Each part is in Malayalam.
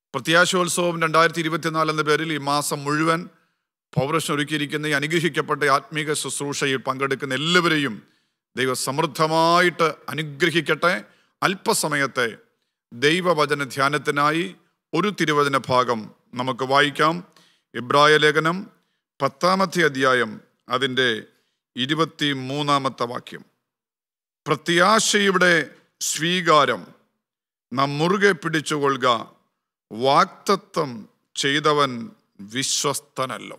പ്രത്യാശോത്സവം രണ്ടായിരത്തി ഇരുപത്തിനാല് എന്ന പേരിൽ ഈ മാസം മുഴുവൻ പൗരഷൻ ഒരുക്കിയിരിക്കുന്ന ഈ അനുഗ്രഹിക്കപ്പെട്ട ആത്മീക ശുശ്രൂഷയിൽ പങ്കെടുക്കുന്ന എല്ലാവരെയും ദൈവ സമൃദ്ധമായിട്ട് അനുഗ്രഹിക്കട്ടെ അല്പസമയത്തെ ദൈവവചന ധ്യാനത്തിനായി ഒരു തിരുവചന ഭാഗം നമുക്ക് വായിക്കാം ഇബ്രായ ലേഖനം പത്താമത്തെ അധ്യായം അതിൻ്റെ ഇരുപത്തി മൂന്നാമത്തെ വാക്യം പ്രത്യാശയുടെ സ്വീകാരം നാം മുറുകെ പിടിച്ചുകൊള്ളുക വാക്തത്വം ചെയ്തവൻ വിശ്വസ്തനല്ലോ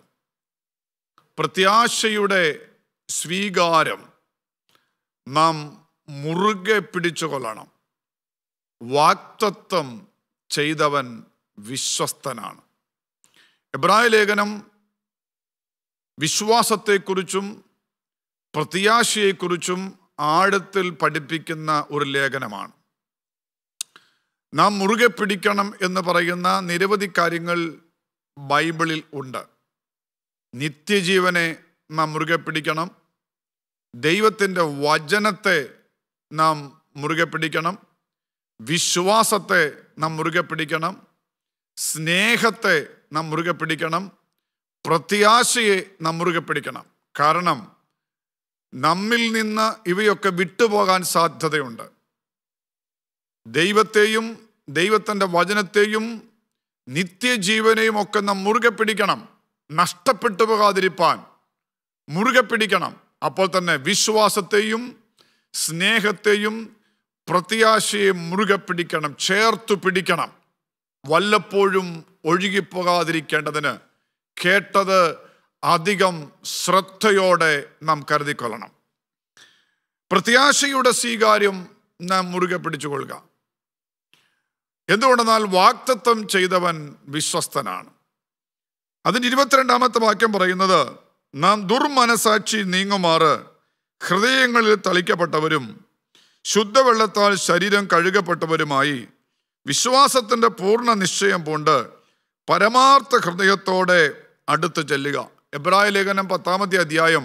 പ്രത്യാശയുടെ സ്വീകാരം നാം മുറുകെ പിടിച്ചുകൊള്ളണം വാക്തത്വം ചെയ്തവൻ വിശ്വസ്തനാണ് എബ്രായ ലേഖനം വിശ്വാസത്തെക്കുറിച്ചും പ്രത്യാശയെക്കുറിച്ചും ആഴത്തിൽ പഠിപ്പിക്കുന്ന ഒരു ലേഖനമാണ് നാം മുറുകെ പിടിക്കണം എന്ന് പറയുന്ന നിരവധി കാര്യങ്ങൾ ബൈബിളിൽ ഉണ്ട് നിത്യജീവനെ നാം മുറുകെ പിടിക്കണം ദൈവത്തിൻ്റെ വചനത്തെ നാം മുറുകെ പിടിക്കണം വിശ്വാസത്തെ നാം മുറുകെ പിടിക്കണം സ്നേഹത്തെ നാം മുറുകെ പിടിക്കണം പ്രത്യാശയെ നാം മുറുകെ പിടിക്കണം കാരണം നമ്മിൽ നിന്ന് ഇവയൊക്കെ വിട്ടുപോകാൻ സാധ്യതയുണ്ട് ദൈവത്തെയും ദൈവത്തിൻ്റെ വചനത്തെയും നിത്യജീവനെയും ഒക്കെ നാം മുറുകെ പിടിക്കണം നഷ്ടപ്പെട്ടു പോകാതിരിപ്പാൻ മുറുകെ പിടിക്കണം അപ്പോൾ തന്നെ വിശ്വാസത്തെയും സ്നേഹത്തെയും പ്രത്യാശയെ മുറുകെ പിടിക്കണം ചേർത്തു പിടിക്കണം വല്ലപ്പോഴും ഒഴുകിപ്പോകാതിരിക്കേണ്ടതിന് കേട്ടത് അധികം ശ്രദ്ധയോടെ നാം കരുതിക്കൊള്ളണം പ്രത്യാശയുടെ സ്വീകാര്യം നാം മുറുകെ പിടിച്ചുകൊള്ളുക എന്തുകൊണ്ടെന്നാൽ വാക്തത്വം ചെയ്തവൻ വിശ്വസ്തനാണ് അതിന് ഇരുപത്തിരണ്ടാമത്തെ വാക്യം പറയുന്നത് നാം ദുർമനസാക്ഷി നീങ്ങുമാറ് ഹൃദയങ്ങളിൽ തളിക്കപ്പെട്ടവരും ശുദ്ധവെള്ളത്താൽ ശരീരം കഴുകപ്പെട്ടവരുമായി വിശ്വാസത്തിൻ്റെ പൂർണ്ണ നിശ്ചയം പൂണ്ട് പരമാർത്ഥ ഹൃദയത്തോടെ അടുത്ത് ചെല്ലുക എബ്രായ ലേഖനം പത്താമത്തെ അധ്യായം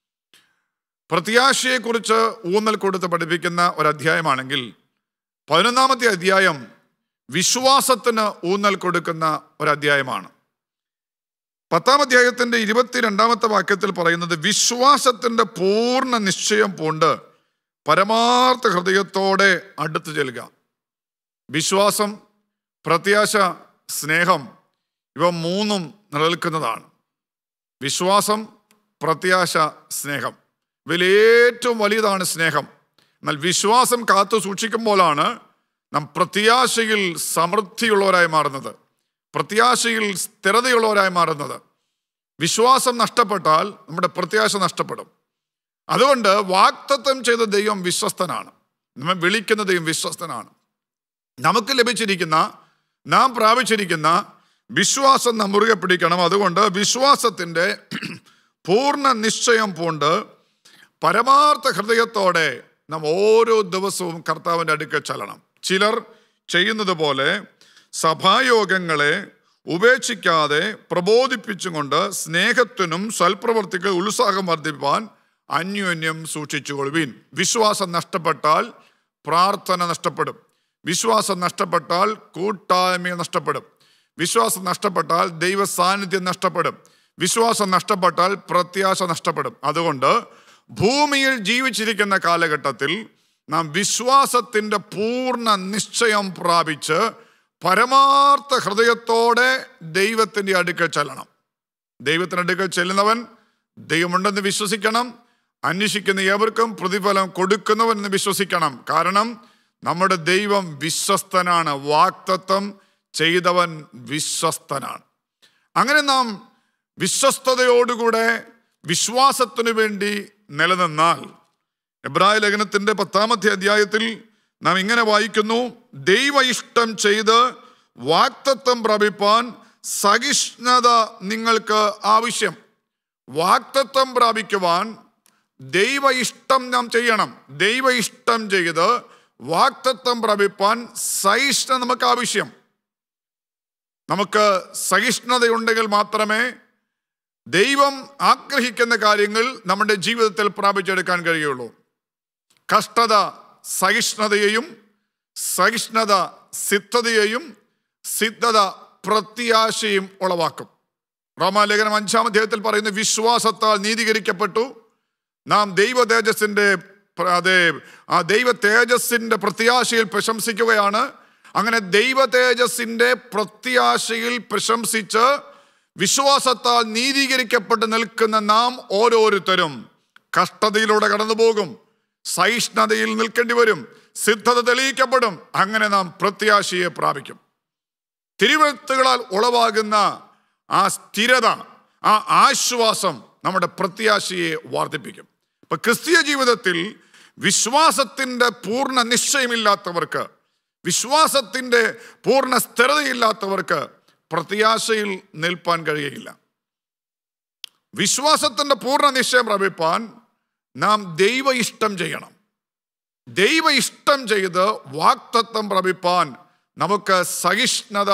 പ്രത്യാശയെക്കുറിച്ച് ഊന്നൽ കൊടുത്ത് പഠിപ്പിക്കുന്ന ഒരു അധ്യായമാണെങ്കിൽ പതിനൊന്നാമത്തെ അധ്യായം വിശ്വാസത്തിന് ഊന്നൽ കൊടുക്കുന്ന ഒരു അധ്യായമാണ് പത്താം അധ്യായത്തിന്റെ ഇരുപത്തിരണ്ടാമത്തെ വാക്യത്തിൽ പറയുന്നത് വിശ്വാസത്തിന്റെ പൂർണ്ണ നിശ്ചയം പൂണ്ട് പരമാർത്ഥ ഹൃദയത്തോടെ അടുത്ത് ചെല്ലുക വിശ്വാസം പ്രത്യാശ സ്നേഹം ഇവ മൂന്നും നിലനിൽക്കുന്നതാണ് വിശ്വാസം പ്രത്യാശ സ്നേഹം ഇവയിൽ ഏറ്റവും വലിയതാണ് സ്നേഹം എന്നാൽ വിശ്വാസം കാത്തു സൂക്ഷിക്കുമ്പോഴാണ് നാം പ്രത്യാശയിൽ സമൃദ്ധിയുള്ളവരായി മാറുന്നത് പ്രത്യാശയിൽ സ്ഥിരതയുള്ളവരായി മാറുന്നത് വിശ്വാസം നഷ്ടപ്പെട്ടാൽ നമ്മുടെ പ്രത്യാശ നഷ്ടപ്പെടും അതുകൊണ്ട് വാക്തത്വം ചെയ്ത ദൈവം വിശ്വസ്തനാണ് നമ്മെ വിളിക്കുന്ന ദൈവം വിശ്വസ്തനാണ് നമുക്ക് ലഭിച്ചിരിക്കുന്ന നാം പ്രാപിച്ചിരിക്കുന്ന വിശ്വാസം നാം മുറുകെ പിടിക്കണം അതുകൊണ്ട് വിശ്വാസത്തിൻ്റെ പൂർണ്ണ നിശ്ചയം പൂണ്ട് പരമാർത്ഥ ഹൃദയത്തോടെ നാം ഓരോ ദിവസവും കർത്താവിൻ്റെ അടുക്കൽ ചെല്ലണം ചിലർ ചെയ്യുന്നത് പോലെ സഭായോഗങ്ങളെ ഉപേക്ഷിക്കാതെ പ്രബോധിപ്പിച്ചുകൊണ്ട് സ്നേഹത്തിനും സൽപ്രവർത്തിക്ക് ഉത്സാഹം വർദ്ധിപ്പാൻ അന്യോന്യം സൂക്ഷിച്ചുകൊള്ളുവീൻ വിശ്വാസം നഷ്ടപ്പെട്ടാൽ പ്രാർത്ഥന നഷ്ടപ്പെടും വിശ്വാസം നഷ്ടപ്പെട്ടാൽ കൂട്ടായ്മ നഷ്ടപ്പെടും വിശ്വാസം നഷ്ടപ്പെട്ടാൽ ദൈവ സാന്നിധ്യം നഷ്ടപ്പെടും വിശ്വാസം നഷ്ടപ്പെട്ടാൽ പ്രത്യാശ നഷ്ടപ്പെടും അതുകൊണ്ട് ഭൂമിയിൽ ജീവിച്ചിരിക്കുന്ന കാലഘട്ടത്തിൽ നാം വിശ്വാസത്തിൻ്റെ പൂർണ്ണ നിശ്ചയം പ്രാപിച്ച് പരമാർത്ഥ ഹൃദയത്തോടെ ദൈവത്തിൻ്റെ അടുക്കൽ ചെല്ലണം ദൈവത്തിൻ്റെ അടുക്കൽ ചെല്ലുന്നവൻ ദൈവമുണ്ടെന്ന് വിശ്വസിക്കണം അന്വേഷിക്കുന്ന ഏവർക്കും പ്രതിഫലം കൊടുക്കുന്നവൻ എന്ന് വിശ്വസിക്കണം കാരണം നമ്മുടെ ദൈവം വിശ്വസ്തനാണ് വാക്തത്വം ചെയ്തവൻ വിശ്വസ്തനാണ് അങ്ങനെ നാം വിശ്വസ്തയോടുകൂടെ വിശ്വാസത്തിനു വേണ്ടി നിലനിന്നാൽ എബ്രായ ലേഖനത്തിന്റെ പത്താമത്തെ അധ്യായത്തിൽ നാം ഇങ്ങനെ വായിക്കുന്നു ദൈവ ഇഷ്ടം ചെയ്ത് വാക്തത്വം പ്രാപിപ്പാൻ സഹിഷ്ണുത നിങ്ങൾക്ക് ആവശ്യം വാക്തത്വം പ്രാപിക്കുവാൻ ദൈവ ഇഷ്ടം നാം ചെയ്യണം ദൈവ ഇഷ്ടം ചെയ്ത് വാക്തത്വം പ്രാപിപ്പാൻ സഹിഷ്ണുത നമുക്ക് ആവശ്യം നമുക്ക് സഹിഷ്ണുതയുണ്ടെങ്കിൽ മാത്രമേ ദൈവം ആഗ്രഹിക്കുന്ന കാര്യങ്ങൾ നമ്മുടെ ജീവിതത്തിൽ പ്രാപിച്ചെടുക്കാൻ കഴിയുള്ളൂ കഷ്ടത സഹിഷ്ണുതയെയും സഹിഷ്ണുത സിദ്ധതയെയും സിദ്ധത പ്രത്യാശയും ഉളവാക്കും റോമാലേഖനം അഞ്ചാം അധ്യായത്തിൽ പറയുന്ന വിശ്വാസത്താൽ നീതീകരിക്കപ്പെട്ടു നാം ദൈവ തേജസ്സിന്റെ പ്ര- അതെ ആ ദൈവ തേജസ്സിന്റെ പ്രത്യാശയിൽ പ്രശംസിക്കുകയാണ് അങ്ങനെ ദൈവ തേജസ്സിന്റെ പ്രത്യാശയിൽ പ്രശംസിച്ച് വിശ്വാസത്താൽ നീതീകരിക്കപ്പെട്ട് നിൽക്കുന്ന നാം ഓരോരുത്തരും കഷ്ടതയിലൂടെ കടന്നു പോകും സഹിഷ്ണുതയിൽ നിൽക്കേണ്ടി വരും സിദ്ധത തെളിയിക്കപ്പെടും അങ്ങനെ നാം പ്രത്യാശയെ പ്രാപിക്കും തിരുവഴുത്തുകളാൽ ഉളവാകുന്ന ആ സ്ഥിരത ആ ആശ്വാസം നമ്മുടെ പ്രത്യാശയെ വർദ്ധിപ്പിക്കും ഇപ്പൊ ക്രിസ്തീയ ജീവിതത്തിൽ വിശ്വാസത്തിന്റെ പൂർണ്ണ നിശ്ചയമില്ലാത്തവർക്ക് വിശ്വാസത്തിന്റെ പൂർണ്ണ സ്ഥിരതയില്ലാത്തവർക്ക് പ്രത്യാശയിൽ നിൽപ്പാൻ കഴിയുകയില്ല വിശ്വാസത്തിന്റെ പൂർണ്ണ നിശ്ചയം പ്രാപിപ്പാൻ നാം ദൈവ ഇഷ്ടം ചെയ്യണം ദൈവ ഇഷ്ടം ചെയ്ത് വാക്തത്വം പ്രാപിപ്പാൻ നമുക്ക് സഹിഷ്ണുത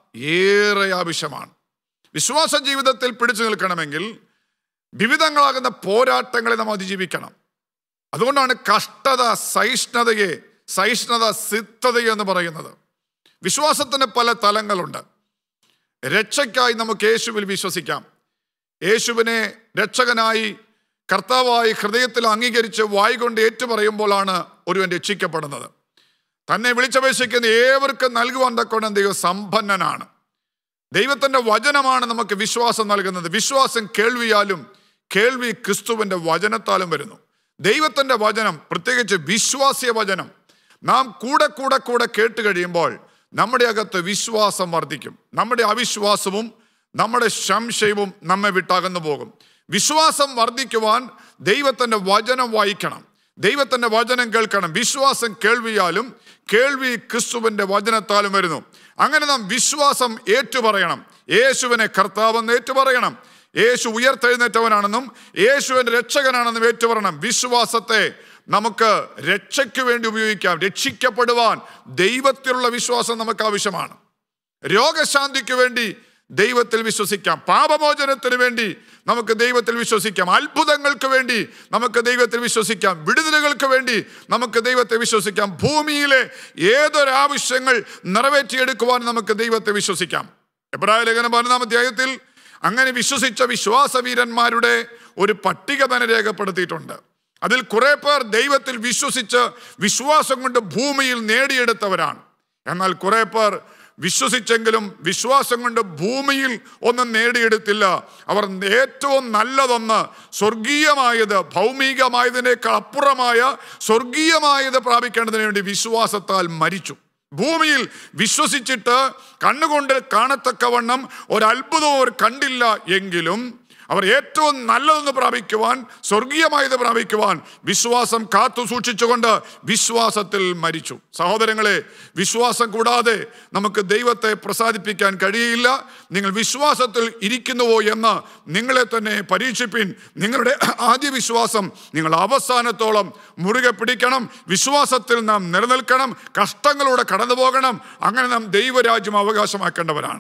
ഏറെ ആവശ്യമാണ് വിശ്വാസ ജീവിതത്തിൽ പിടിച്ചു നിൽക്കണമെങ്കിൽ വിവിധങ്ങളാകുന്ന പോരാട്ടങ്ങളെ നാം അതിജീവിക്കണം അതുകൊണ്ടാണ് കഷ്ടത സഹിഷ്ണുതയെ സഹിഷ്ണുത സിദ്ധതയെ എന്ന് പറയുന്നത് വിശ്വാസത്തിന് പല തലങ്ങളുണ്ട് രക്ഷയ്ക്കായി നമുക്ക് യേശുവിൽ വിശ്വസിക്കാം യേശുവിനെ രക്ഷകനായി കർത്താവായി ഹൃദയത്തിൽ അംഗീകരിച്ച് വായി കൊണ്ട് ഏറ്റുപറയുമ്പോഴാണ് ഒരുവൻ രക്ഷിക്കപ്പെടുന്നത് തന്നെ വിളിച്ചപേക്ഷിക്കുന്ന ഏവർക്കും നൽകുവാൻ തക്കോണം ദൈവം സമ്പന്നനാണ് ദൈവത്തിന്റെ വചനമാണ് നമുക്ക് വിശ്വാസം നൽകുന്നത് വിശ്വാസം കേൾവിയാലും കേൾവി ക്രിസ്തുവിന്റെ വചനത്താലും വരുന്നു ദൈവത്തിന്റെ വചനം പ്രത്യേകിച്ച് വിശ്വാസ്യ വചനം നാം കൂടെ കൂടെ കൂടെ കേട്ട് കഴിയുമ്പോൾ നമ്മുടെ അകത്ത് വിശ്വാസം വർദ്ധിക്കും നമ്മുടെ അവിശ്വാസവും നമ്മുടെ സംശയവും നമ്മെ വിട്ടകന്നു പോകും വിശ്വാസം വർദ്ധിക്കുവാൻ ദൈവത്തിന്റെ വചനം വായിക്കണം ദൈവത്തിന്റെ വചനം കേൾക്കണം വിശ്വാസം കേൾവിയാലും കേൾവി ക്രിസ്തുവിന്റെ വചനത്താലും വരുന്നു അങ്ങനെ നാം വിശ്വാസം ഏറ്റുപറയണം യേശുവിനെ കർത്താവെന്ന് ഏറ്റുപറയണം യേശു ഉയർത്തെഴുന്നേറ്റവനാണെന്നും യേശുവിന്റെ രക്ഷകനാണെന്നും ഏറ്റുപറയണം വിശ്വാസത്തെ നമുക്ക് രക്ഷയ്ക്ക് വേണ്ടി ഉപയോഗിക്കാം രക്ഷിക്കപ്പെടുവാൻ ദൈവത്തിലുള്ള വിശ്വാസം നമുക്ക് ആവശ്യമാണ് രോഗശാന്തിക്ക് വേണ്ടി ദൈവത്തിൽ വിശ്വസിക്കാം പാപമോചനത്തിന് വേണ്ടി നമുക്ക് ദൈവത്തിൽ വിശ്വസിക്കാം അത്ഭുതങ്ങൾക്ക് വേണ്ടി നമുക്ക് ദൈവത്തിൽ വിശ്വസിക്കാം വിടുതലുകൾക്ക് വേണ്ടി നമുക്ക് ദൈവത്തെ വിശ്വസിക്കാം ഭൂമിയിലെ ഏതൊരാവശ്യങ്ങൾ നിറവേറ്റിയെടുക്കുവാൻ നമുക്ക് ദൈവത്തെ വിശ്വസിക്കാം എബ്രായ ലേഖനം പതിനൊന്നാം അധ്യായത്തിൽ അങ്ങനെ വിശ്വസിച്ച വിശ്വാസവീരന്മാരുടെ ഒരു പട്ടിക തന്നെ രേഖപ്പെടുത്തിയിട്ടുണ്ട് അതിൽ കുറെ പേർ ദൈവത്തിൽ വിശ്വസിച്ച് വിശ്വാസം കൊണ്ട് ഭൂമിയിൽ നേടിയെടുത്തവരാണ് എന്നാൽ കുറെ പേർ വിശ്വസിച്ചെങ്കിലും വിശ്വാസം കൊണ്ട് ഭൂമിയിൽ ഒന്നും നേടിയെടുത്തില്ല അവർ ഏറ്റവും നല്ലതൊന്ന് സ്വർഗീയമായത് ഭൗമികമായതിനേക്കാൾ അപ്പുറമായ സ്വർഗീയമായത് പ്രാപിക്കേണ്ടതിന് വേണ്ടി വിശ്വാസത്താൽ മരിച്ചു ഭൂമിയിൽ വിശ്വസിച്ചിട്ട് കണ്ണുകൊണ്ട് കാണത്തക്കവണ്ണം ഒരത്ഭുതവും അവർ കണ്ടില്ല എങ്കിലും അവർ ഏറ്റവും നല്ലതെന്ന് പ്രാപിക്കുവാൻ സ്വർഗീയമായത് പ്രാപിക്കുവാൻ വിശ്വാസം കാത്തു സൂക്ഷിച്ചുകൊണ്ട് വിശ്വാസത്തിൽ മരിച്ചു സഹോദരങ്ങളെ വിശ്വാസം കൂടാതെ നമുക്ക് ദൈവത്തെ പ്രസാദിപ്പിക്കാൻ കഴിയില്ല നിങ്ങൾ വിശ്വാസത്തിൽ ഇരിക്കുന്നുവോ എന്ന് നിങ്ങളെ തന്നെ പരീക്ഷിപ്പിൻ നിങ്ങളുടെ ആദ്യ വിശ്വാസം നിങ്ങൾ അവസാനത്തോളം മുറുകെ പിടിക്കണം വിശ്വാസത്തിൽ നാം നിലനിൽക്കണം കഷ്ടങ്ങളൂടെ കടന്നു പോകണം അങ്ങനെ നാം ദൈവരാജ്യം അവകാശമാക്കേണ്ടവരാണ്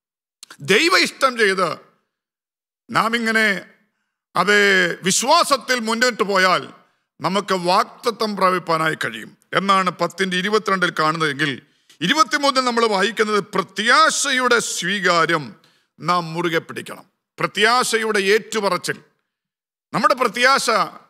ദൈവ ഇഷ്ടം ചെയ്ത് നാം ഇങ്ങനെ അത് വിശ്വാസത്തിൽ മുന്നോട്ട് പോയാൽ നമുക്ക് വാക്തത്വം പ്രാപിപ്പാനായി കഴിയും എന്നാണ് പത്തിൻ്റെ ഇരുപത്തിരണ്ടിൽ കാണുന്നതെങ്കിൽ ഇരുപത്തിമൂന്നിൽ നമ്മൾ വായിക്കുന്നത് പ്രത്യാശയുടെ സ്വീകാര്യം നാം മുറുകെ പിടിക്കണം പ്രത്യാശയുടെ ഏറ്റുപറച്ചിൽ നമ്മുടെ പ്രത്യാശ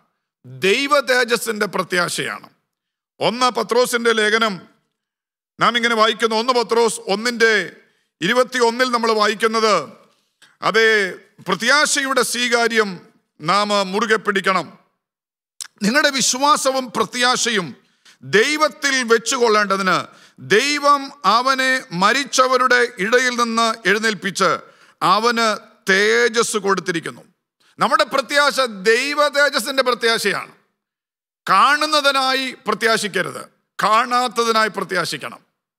ദൈവ തേജസ്സിന്റെ പ്രത്യാശയാണ് ഒന്ന് പത്രോസിന്റെ ലേഖനം നാം ഇങ്ങനെ വായിക്കുന്നു ഒന്ന് പത്രോസ് ഒന്നിന്റെ ഇരുപത്തി ഒന്നിൽ നമ്മൾ വായിക്കുന്നത് അതേ പ്രത്യാശയുടെ സ്വീകാര്യം നാം മുറുകെ പിടിക്കണം നിങ്ങളുടെ വിശ്വാസവും പ്രത്യാശയും ദൈവത്തിൽ വെച്ചുകൊള്ളേണ്ടതിന് ദൈവം അവനെ മരിച്ചവരുടെ ഇടയിൽ നിന്ന് എഴുന്നേൽപ്പിച്ച് അവന് തേജസ് കൊടുത്തിരിക്കുന്നു നമ്മുടെ പ്രത്യാശ ദൈവ തേജസ്സിന്റെ പ്രത്യാശയാണ് കാണുന്നതിനായി പ്രത്യാശിക്കരുത് കാണാത്തതിനായി പ്രത്യാശിക്കണം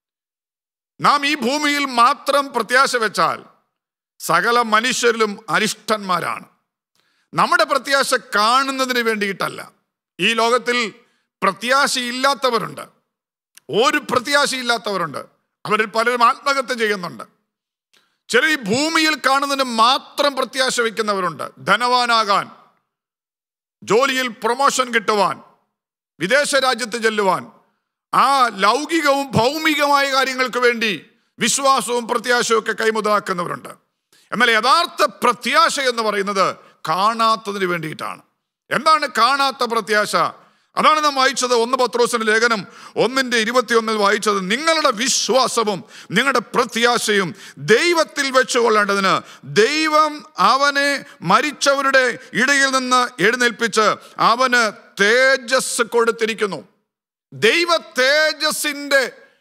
നാം ഈ ഭൂമിയിൽ മാത്രം പ്രത്യാശ വെച്ചാൽ സകല മനുഷ്യരിലും അരിഷ്ടന്മാരാണ് നമ്മുടെ പ്രത്യാശ കാണുന്നതിന് വേണ്ടിയിട്ടല്ല ഈ ലോകത്തിൽ പ്രത്യാശയില്ലാത്തവരുണ്ട് ഒരു പ്രത്യാശയില്ലാത്തവരുണ്ട് അവരിൽ പലരും ആത്മഹത്യ ചെയ്യുന്നുണ്ട് ചിലർ ഈ ഭൂമിയിൽ കാണുന്നതിന് മാത്രം പ്രത്യാശ വയ്ക്കുന്നവരുണ്ട് ധനവാനാകാൻ ജോലിയിൽ പ്രൊമോഷൻ കിട്ടുവാൻ വിദേശ രാജ്യത്ത് ചെല്ലുവാൻ ആ ലൗകികവും ഭൗമികമായ കാര്യങ്ങൾക്ക് വേണ്ടി വിശ്വാസവും പ്രത്യാശയും ഒക്കെ കൈമുതലാക്കുന്നവരുണ്ട് എന്നാൽ യഥാർത്ഥ പ്രത്യാശ എന്ന് പറയുന്നത് കാണാത്തതിന് വേണ്ടിയിട്ടാണ് എന്താണ് കാണാത്ത പ്രത്യാശ അതാണ് നാം വായിച്ചത് ഒന്ന് പത്രോസിന്റെ ലേഖനം ഒന്നിന്റെ ഇരുപത്തിയൊന്നിൽ വായിച്ചത് നിങ്ങളുടെ വിശ്വാസവും നിങ്ങളുടെ പ്രത്യാശയും ദൈവത്തിൽ വെച്ചുകൊള്ളേണ്ടതിന് ദൈവം അവനെ മരിച്ചവരുടെ ഇടയിൽ നിന്ന് എഴുന്നേൽപ്പിച്ച് അവന് തേജസ് കൊടുത്തിരിക്കുന്നു ദൈവ തേജസിന്റെ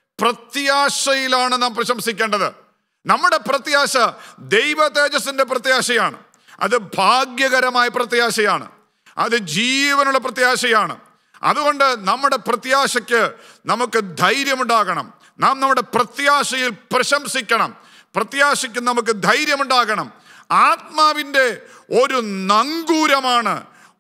പ്രത്യാശയിലാണ് നാം പ്രശംസിക്കേണ്ടത് നമ്മുടെ പ്രത്യാശ ദൈവ തേജസിന്റെ പ്രത്യാശയാണ് അത് ഭാഗ്യകരമായ പ്രത്യാശയാണ് അത് ജീവനുള്ള പ്രത്യാശയാണ് അതുകൊണ്ട് നമ്മുടെ പ്രത്യാശയ്ക്ക് നമുക്ക് ധൈര്യമുണ്ടാകണം നാം നമ്മുടെ പ്രത്യാശയിൽ പ്രശംസിക്കണം പ്രത്യാശയ്ക്ക് നമുക്ക് ധൈര്യമുണ്ടാകണം ആത്മാവിൻ്റെ ഒരു നങ്കൂരമാണ്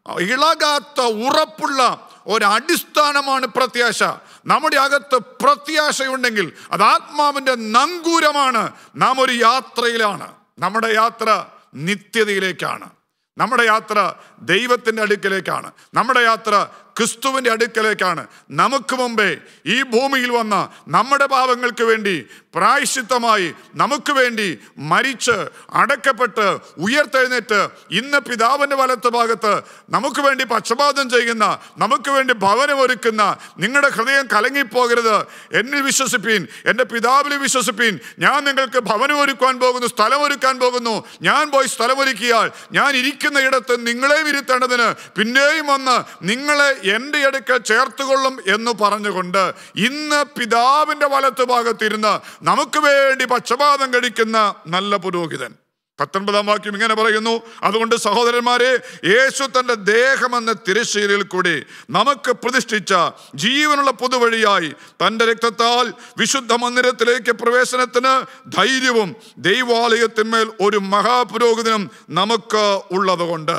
ഇളകാത്ത ഉറപ്പുള്ള ഒരു അടിസ്ഥാനമാണ് പ്രത്യാശ നമ്മുടെ അകത്ത് പ്രത്യാശയുണ്ടെങ്കിൽ അത് ആത്മാവിൻ്റെ നങ്കൂരമാണ് നാം ഒരു യാത്രയിലാണ് നമ്മുടെ യാത്ര നിത്യതയിലേക്കാണ് നമ്മുടെ യാത്ര ദൈവത്തിൻ്റെ അടുക്കലേക്കാണ് നമ്മുടെ യാത്ര ക്രിസ്തുവിൻ്റെ അടുക്കലേക്കാണ് നമുക്ക് മുമ്പേ ഈ ഭൂമിയിൽ വന്ന നമ്മുടെ പാപങ്ങൾക്ക് വേണ്ടി പ്രായശ്ചിത്തമായി നമുക്ക് വേണ്ടി മരിച്ച് അടക്കപ്പെട്ട് ഉയർത്തെഴുന്നേറ്റ് ഇന്ന് പിതാവിൻ്റെ വലത്ത് ഭാഗത്ത് നമുക്ക് വേണ്ടി പക്ഷപാതം ചെയ്യുന്ന നമുക്ക് വേണ്ടി ഭവനമൊരുക്കുന്ന നിങ്ങളുടെ ഹൃദയം കലങ്ങിപ്പോകരുത് എന്നിൽ വിശ്വസിപ്പീൻ എൻ്റെ പിതാവിൽ വിശ്വസിപ്പീൻ ഞാൻ നിങ്ങൾക്ക് ഭവനമൊരുക്കാൻ പോകുന്നു സ്ഥലമൊരുക്കാൻ പോകുന്നു ഞാൻ പോയി സ്ഥലമൊരുക്കിയാൽ ഞാൻ ഇരിക്കുന്ന ഇടത്ത് നിങ്ങളെ ഇരുത്തേണ്ടതിന് പിന്നെയും വന്ന് നിങ്ങളെ എൻ്റെ അടുക്കൽ ചേർത്തുകൊള്ളും എന്ന് പറഞ്ഞുകൊണ്ട് ഇന്ന് പിതാവിൻ്റെ വലത്ത് ഭാഗത്തിരുന്ന് നമുക്ക് വേണ്ടി പക്ഷപാതം കഴിക്കുന്ന നല്ല പുരോഹിതൻ പത്തൊൻപതാം വാക്യം ഇങ്ങനെ പറയുന്നു അതുകൊണ്ട് സഹോദരന്മാരെ യേശു തന്റെ ദേഹമെന്ന തിരശ്ശീലയിൽ കൂടി നമുക്ക് പ്രതിഷ്ഠിച്ച ജീവനുള്ള പുതുവഴിയായി തൻ്റെ രക്തത്താൽ വിശുദ്ധ മന്ദിരത്തിലേക്ക് പ്രവേശനത്തിന് ധൈര്യവും ദൈവാലയത്തിന്മേൽ ഒരു മഹാപുരോഹിതനും നമുക്ക് ഉള്ളതുകൊണ്ട്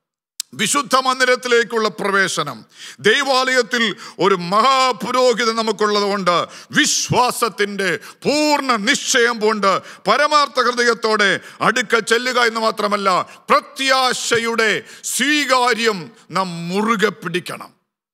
വിശുദ്ധ മന്ദിരത്തിലേക്കുള്ള പ്രവേശനം ദൈവാലയത്തിൽ ഒരു മഹാപുരോഹിതൻ നമുക്കുള്ളത് കൊണ്ട് വിശ്വാസത്തിൻ്റെ പൂർണ്ണ നിശ്ചയം കൊണ്ട് പരമാർത്ഥ ഹൃദയത്തോടെ അടുക്കൽ ചെല്ലുക എന്ന് മാത്രമല്ല പ്രത്യാശയുടെ സ്വീകാര്യം നാം മുറുകെ പിടിക്കണം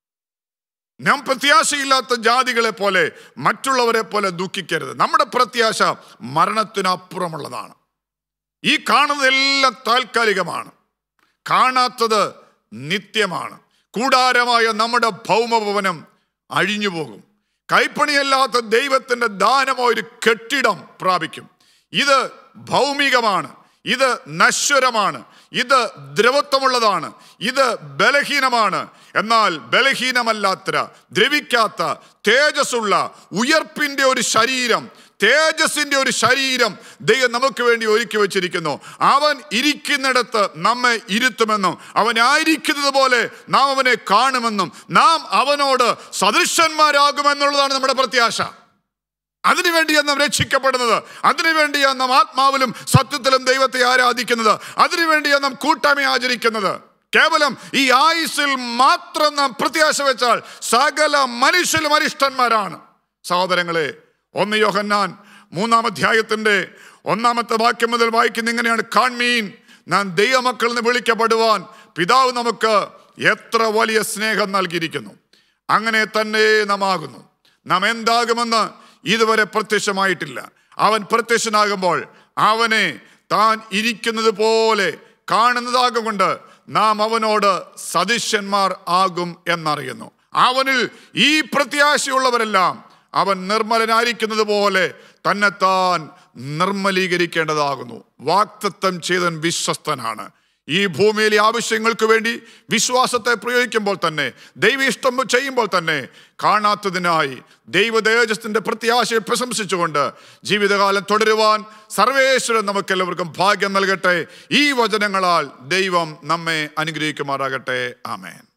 നാം പ്രത്യാശയില്ലാത്ത ജാതികളെ പോലെ മറ്റുള്ളവരെ പോലെ ദുഃഖിക്കരുത് നമ്മുടെ പ്രത്യാശ മരണത്തിനപ്പുറമുള്ളതാണ് ഈ കാണുന്നതെല്ലാം താൽക്കാലികമാണ് കാണാത്തത് നിത്യമാണ് കൂടാരമായ നമ്മുടെ ഭൗമഭവനം അഴിഞ്ഞു പോകും കൈപ്പണിയല്ലാത്ത ദൈവത്തിൻ്റെ ദാനമായ ഒരു കെട്ടിടം പ്രാപിക്കും ഇത് ഭൗമികമാണ് ഇത് നശ്വരമാണ് ഇത് ദ്രവത്വമുള്ളതാണ് ഇത് ബലഹീനമാണ് എന്നാൽ ബലഹീനമല്ലാത്ത ദ്രവിക്കാത്ത തേജസ്സുള്ള ഉയർപ്പിൻ്റെ ഒരു ശരീരം തേജസിന്റെ ഒരു ശരീരം ദൈവം നമുക്ക് വേണ്ടി ഒരുക്കി വെച്ചിരിക്കുന്നു അവൻ ഇരിക്കുന്നിടത്ത് നമ്മെ ഇരുത്തുമെന്നും അവൻ ആയിരിക്കുന്നത് പോലെ നാം അവനെ കാണുമെന്നും നാം അവനോട് സദൃശന്മാരാകുമെന്നുള്ളതാണ് നമ്മുടെ പ്രത്യാശ അതിനുവേണ്ടിയാണ് നാം രക്ഷിക്കപ്പെടുന്നത് അതിനുവേണ്ടിയാണ് നാം ആത്മാവിലും സത്യത്തിലും ദൈവത്തെ ആരാധിക്കുന്നത് അതിനുവേണ്ടിയാണ് നാം കൂട്ടായ്മ ആചരിക്കുന്നത് കേവലം ഈ ആയുസിൽ മാത്രം നാം പ്രത്യാശ വെച്ചാൽ സകല മനുഷ്യരും അരിഷ്ടന്മാരാണ് സഹോദരങ്ങളെ ഒന്ന് യോഹന്നാൻ മൂന്നാം അധ്യായത്തിന്റെ ഒന്നാമത്തെ വാക്യം മുതൽ വായിക്കുന്ന ഇങ്ങനെയാണ് കാൺമീൻ നാം ദൈവമക്കൾ എന്ന് വിളിക്കപ്പെടുവാൻ പിതാവ് നമുക്ക് എത്ര വലിയ സ്നേഹം നൽകിയിരിക്കുന്നു അങ്ങനെ തന്നെ നാം ആകുന്നു നാം എന്താകുമെന്ന് ഇതുവരെ പ്രത്യക്ഷമായിട്ടില്ല അവൻ പ്രത്യക്ഷനാകുമ്പോൾ അവനെ താൻ ഇരിക്കുന്നത് പോലെ കാണുന്നതാകൊണ്ട് നാം അവനോട് സദൃശ്യന്മാർ ആകും എന്നറിയുന്നു അവനിൽ ഈ പ്രത്യാശയുള്ളവരെല്ലാം അവൻ നിർമ്മലനായിരിക്കുന്നത് പോലെ തന്നെത്താൻ നിർമ്മലീകരിക്കേണ്ടതാകുന്നു വാക്തത്വം ചെയ്തൻ വിശ്വസ്തനാണ് ഈ ഭൂമിയിലെ ആവശ്യങ്ങൾക്ക് വേണ്ടി വിശ്വാസത്തെ പ്രയോഗിക്കുമ്പോൾ തന്നെ ദൈവ ഇഷ്ടം ചെയ്യുമ്പോൾ തന്നെ കാണാത്തതിനായി ദൈവതേജസ്സിന്റെ പ്രത്യാശയെ പ്രശംസിച്ചുകൊണ്ട് ജീവിതകാലം തുടരുവാൻ സർവേശ്വരൻ നമുക്കെല്ലാവർക്കും ഭാഗ്യം നൽകട്ടെ ഈ വചനങ്ങളാൽ ദൈവം നമ്മെ അനുഗ്രഹിക്കുമാറാകട്ടെ ആമേൻ